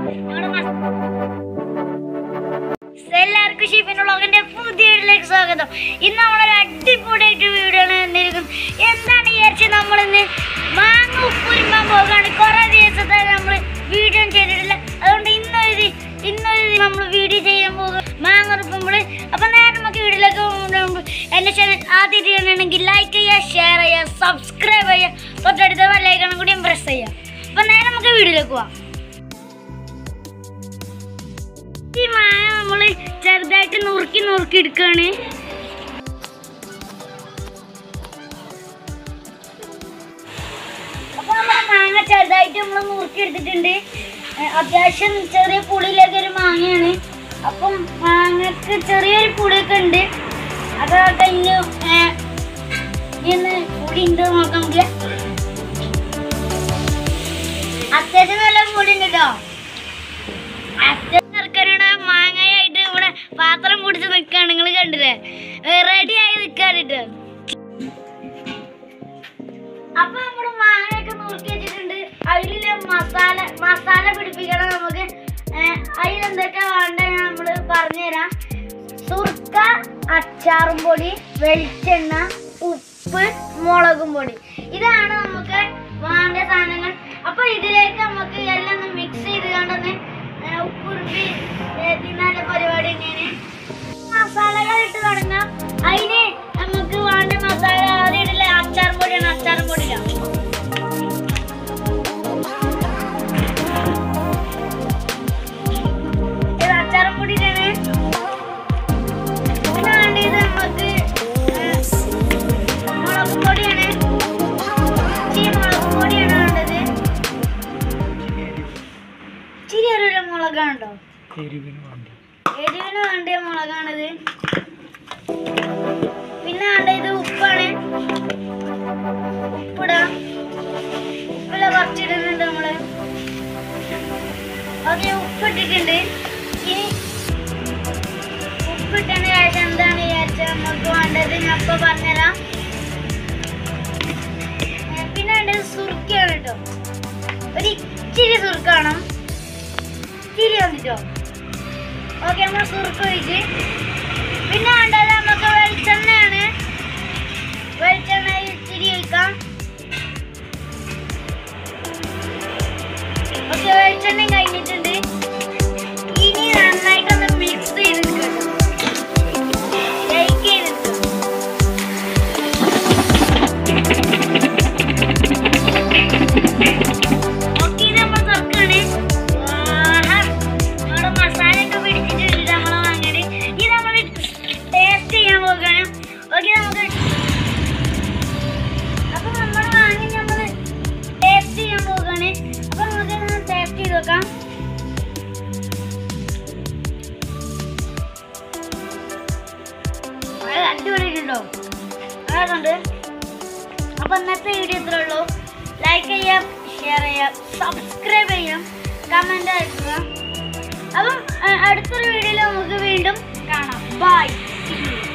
ഞങ്ങളുടെ മസ്- എല്ലാവർക്കും ഷിഫിൻ വ്ളോഗിന്റെ പുതിയ വീഡിയോയിലേക്ക് സ്വാഗതം ഇന്ന് നമ്മളൊരു അടിപൊളിയായിട്ട് വീഡിയോ ആണ് വന്നിരിക്കുന്നത് എന്താണ് വിചാരിച്ച് നമ്മളിന്ന് മാങ്ങ ഉപ്പുരുമ്പാൻ പോകുകയാണ് കുറെ ദിവസത്തെ നമ്മൾ വീഡിയോ ചെയ്തിട്ടില്ല അതുകൊണ്ട് ഇന്നൊരു ഇന്നൊരു നമ്മൾ വീഡിയോ ചെയ്യാൻ പോകുക മാങ്ങ ഉറുപ്പുമ്പോൾ അപ്പൊ നേരെ നമുക്ക് വീഡിയോയിലേക്ക് പോകുന്നതിന് മുമ്പ് എന്റെ ചാനൽ ആദ്യം ചെയ്യണമെങ്കിൽ ലൈക്ക് ചെയ്യുക ഷെയർ ചെയ്യുക സബ്സ്ക്രൈബ് ചെയ്യുക തൊട്ടടുത്ത ബെല്ലൈക്കണം കൂടി പ്രസ് ചെയ്യുക അപ്പൊ നേരെ നമുക്ക് വീഡിയോയിലേക്ക് പോവാം ഈ മാങ്ങ നമ്മള് ചെറുതായിട്ട് നുറുക്കി നുറുക്കി എടുക്കാണ് അപ്പൊ നമ്മളെ മാങ്ങ ചെറുതായിട്ട് നമ്മൾ നുറുക്കി എടുത്തിട്ടുണ്ട് ഏ, അത്യാവശ്യം ചെറിയ പുളിയിലൊക്കെ ഒരു മാങ്ങയാണ് അപ്പം മാങ്ങക്ക് ചെറിയൊരു പുളിയൊക്കെ ഉണ്ട് അതൊക്കെ കഴിഞ്ഞ് ഏ, ഇനി പുളി ഉണ്ട് നോക്കാം നമുക്ക് അത്യാവശ്യം നല്ല പുളി ഉണ്ട് കേട്ടോ ചെറുക്കനോട് മാങ്ങയായിട്ട് ഇവിടെ പാത്രം പിടിച്ച് നിൽക്കാണ് നിങ്ങൾ കണ്ടില്ലേ റെഡി ആയി നിൽക്കാണിട്ട് അപ്പൊ നമ്മള് മാങ്ങയൊക്കെ നുറുക്കി വെച്ചിട്ടുണ്ട് അതിലെ മസാല മസാല പിടിപ്പിക്കണം നമുക്ക് ഏഹ് അതിലെന്തൊക്കെ വേണ്ട നമ്മള് പറഞ്ഞുതരാം സുർക്ക അച്ചാറും പൊടി വെളിച്ചെണ്ണ ഉപ്പ് മുളകും പൊടി ഇതാണ് നമുക്ക് വേണ്ട സാധനങ്ങൾ അപ്പൊ ഇതിലേക്ക് നമുക്ക് എല്ലാം ഒന്ന് മിക്സ് ചെയ്ത് കണ്ടൊന്ന് ഉപ്പുരുപ്പി തിന്നാനുള്ള പരിപാടി തന്നെയാണ് മസാലകൾ ഇട്ട് തുടങ്ങാം അതിന് നമുക്ക് വേണ്ട മസാല ആദ്യം ഇടല അച്ചാർ പൊടിയാണ് അച്ചാർ പൊടിയിലാണ് ഇത് അച്ചാർ പൊടിയിലാണ് പിന്നെ വേണ്ടത് നമുക്ക് ഏഹ്, മുളക് പൊടിയാണ് ഇച്ചിരി മുളക് പൊടിയാണ് വേണ്ടത് ഇച്ചിരി ഒരു മുളകാണോ എരിവിന് വേണ്ടി എരിവിന് വേണ്ടിയ മുളകാണിത് പിന്നെ വേണ്ടത് ഉപ്പാണ് ഉപ്പിടാം ഉപ്പില കുറച്ചിടുന്നുണ്ട് നമ്മള് ഓക്കെ ഉപ്പിട്ടിട്ടുണ്ട് ഇനി ഉപ്പിട്ടതിന് ശേഷം എന്താണ് വിചാരിച്ചത് നമുക്ക് വേണ്ടത് ഞാൻ ഇപ്പൊ പറഞ്ഞുതരാം ഏ, പിന്നെ വേണ്ടത് സുർക്കയാണ് കേട്ടോ ഒരു ഇച്ചിരി സുർക്ക വേണം ഇച്ചിരി വന്നിട്ടോ ഓക്കെ നമ്മൾ സുറുക്ക് ഒഴിച്ച് പിന്നെ വേണ്ടത് നമുക്ക് വെളിച്ചെണ്ണയാണ് വെളിച്ചെണ്ണ ഇച്ചിരി ഒഴിക്കാം ഓക്കെ വെളിച്ചെണ്ണ കഴിഞ്ഞിട്ടുണ്ട് ഇനി നന്നായിട്ടൊന്ന് മിക്സ് ചെയ്തിട്ട് ഷെയ്ക്ക് ചെയ്തിട്ട് ഓക്കെ ഇത് നമ്മൾ തുറക്കാണ് ആഹാ. നമ്മുടെ മസാലയൊക്കെ പിടിച്ചിട്ടുണ്ട് നമ്മളെ വാങ്ങല് ഇത് നമ്മൾ ടേസ്റ്റ് ചെയ്യാൻ പോവുകയാണ് ഓക്കെ നമുക്ക് അപ്പൊ നമ്മൾ വാങ്ങി നമ്മൾ ടേസ്റ്റ് ചെയ്യാൻ പോവുകയാണ് അപ്പൊ നമുക്ക് ടേസ്റ്റ് ചെയ്ത് നോക്കാം അത് അടിപൊളിയിട്ടുണ്ടോ അതുകൊണ്ട് അപ്പൊ ഇന്നത്തെ വീഡിയോ ഇത്രേ ഉള്ളൂ ലൈക്ക് ചെയ്യാം ഷെയർ ചെയ്യാം സബ്സ്ക്രൈബ് ചെയ്യാം കമന്റ് അയക്കുക അപ്പം അഹ് അടുത്തൊരു വീഡിയോയിൽ നമുക്ക് വീണ്ടും കാണാം ബൈ